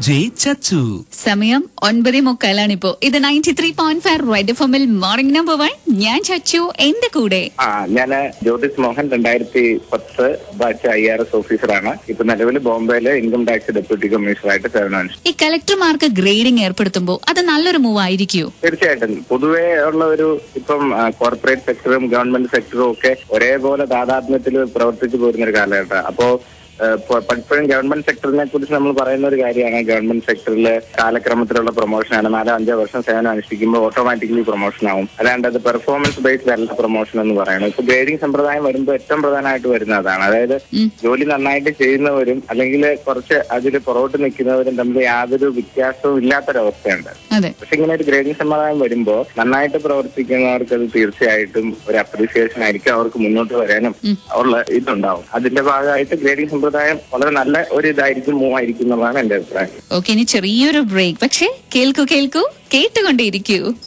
J ചച്ചു സമയം ഒൻപതേ മുക്കാലാണിപ്പോ ഇത് ninety three point five red ഫോമിൽ മോർണിംഗ് നമ്പർ വൺ ഞാൻ ചച്ചു എന്റെ കൂടെ ആ ഞാന് ജ്യോതിഷ് മോഹൻ രണ്ടായിരത്തി പത്ത് ബാച്ച് ഐ ആർ എസ് ഓഫീസറാണ് ഇപ്പൊ നിലവിൽ ബോംബെയിലെ ഇൻകം ടാക്സ് ഡെപ്യൂട്ടി കമ്മീഷണറായിട്ട് സേവനം ഈ കളക്ടർമാർക്ക് ഗ്രേഡിംഗ് ഏർപ്പെടുത്തുമ്പോൾ അത് നല്ലൊരു മൂവ് ആയിരിക്കുമോ തീർച്ചയായിട്ടും പൊതുവേ ഉള്ള ഒരു ഇപ്പം കോർപ്പറേറ്റ് സെക്ടറും ഗവൺമെന്റ് സെക്ടറും ഒക്കെ ഒരേപോലെ താതാത്മ്യത്തിൽ പ്രവർത്തിച്ചു പോരുന്ന ഒരു കാലഘട്ടം അപ്പോ ഏഹ്, പ- പലപ്പോഴും ഗവൺമെന്റ് സെക്ടറിനെ കുറിച്ച് നമ്മൾ പറയുന്ന ഒരു കാര്യമാണ് ഗവൺമെന്റ് സെക്ടറിൽ കാലക്രമത്തിലുള്ള പ്രൊമോഷനാണ് നാലോ അഞ്ചോ വർഷം സേവനം അനുഷ്ഠിക്കുമ്പോൾ ഓട്ടോമാറ്റിക്കലി പ്രൊമോഷൻ ആവും അല്ലാണ്ട് അത് പെർഫോമൻസ് ബേസ്ഡ് അല്ല പ്രൊമോഷൻ എന്ന് പറയുന്നത് ഇപ്പൊ ഗ്രേഡിംഗ് സമ്പ്രദായം വരുമ്പോൾ ഏറ്റവും പ്രധാനമായിട്ട് വരുന്ന അതാണ് അതായത് ജോലി നന്നായിട്ട് ചെയ്യുന്നവരും അല്ലെങ്കിൽ കുറച്ച് അതിൽ പുറകോട്ട് നിൽക്കുന്നവരും തമ്മിൽ യാതൊരു വ്യത്യാസവും ഇല്ലാത്തൊരവസ്ഥയുണ്ട് അതെ പക്ഷെ ഇങ്ങനെ ഒരു ഗ്രേഡിംഗ് സമ്പ്രദായം വരുമ്പോൾ നന്നായിട്ട് പ്രവർത്തിക്കുന്നവർക്ക് അത് തീർച്ചയായിട്ടും ഒരു അപ്രീസിയേഷൻ ആയിരിക്കും അവർക്ക് മുന്നോട്ട് വരാനും ഉള്ള ഇതുണ്ടാവും അതിന്റെ ഭാഗമായിട്ട് ഗ്രേഡിംഗ് സമ്പ്രദായം വളരെ നല്ല ഒരു ഇതായിരിക്കും മൂവ് ആയിരിക്കും എന്നുള്ളതാണ് എന്റെ അഭിപ്രായം ഓക്കെ ഇനി ചെറിയൊരു ബ്രേക്ക് പക്ഷേ കേൾക്കൂ കേൾക്കൂ കേട്ടുകൊണ്ടേയിരിക്കൂ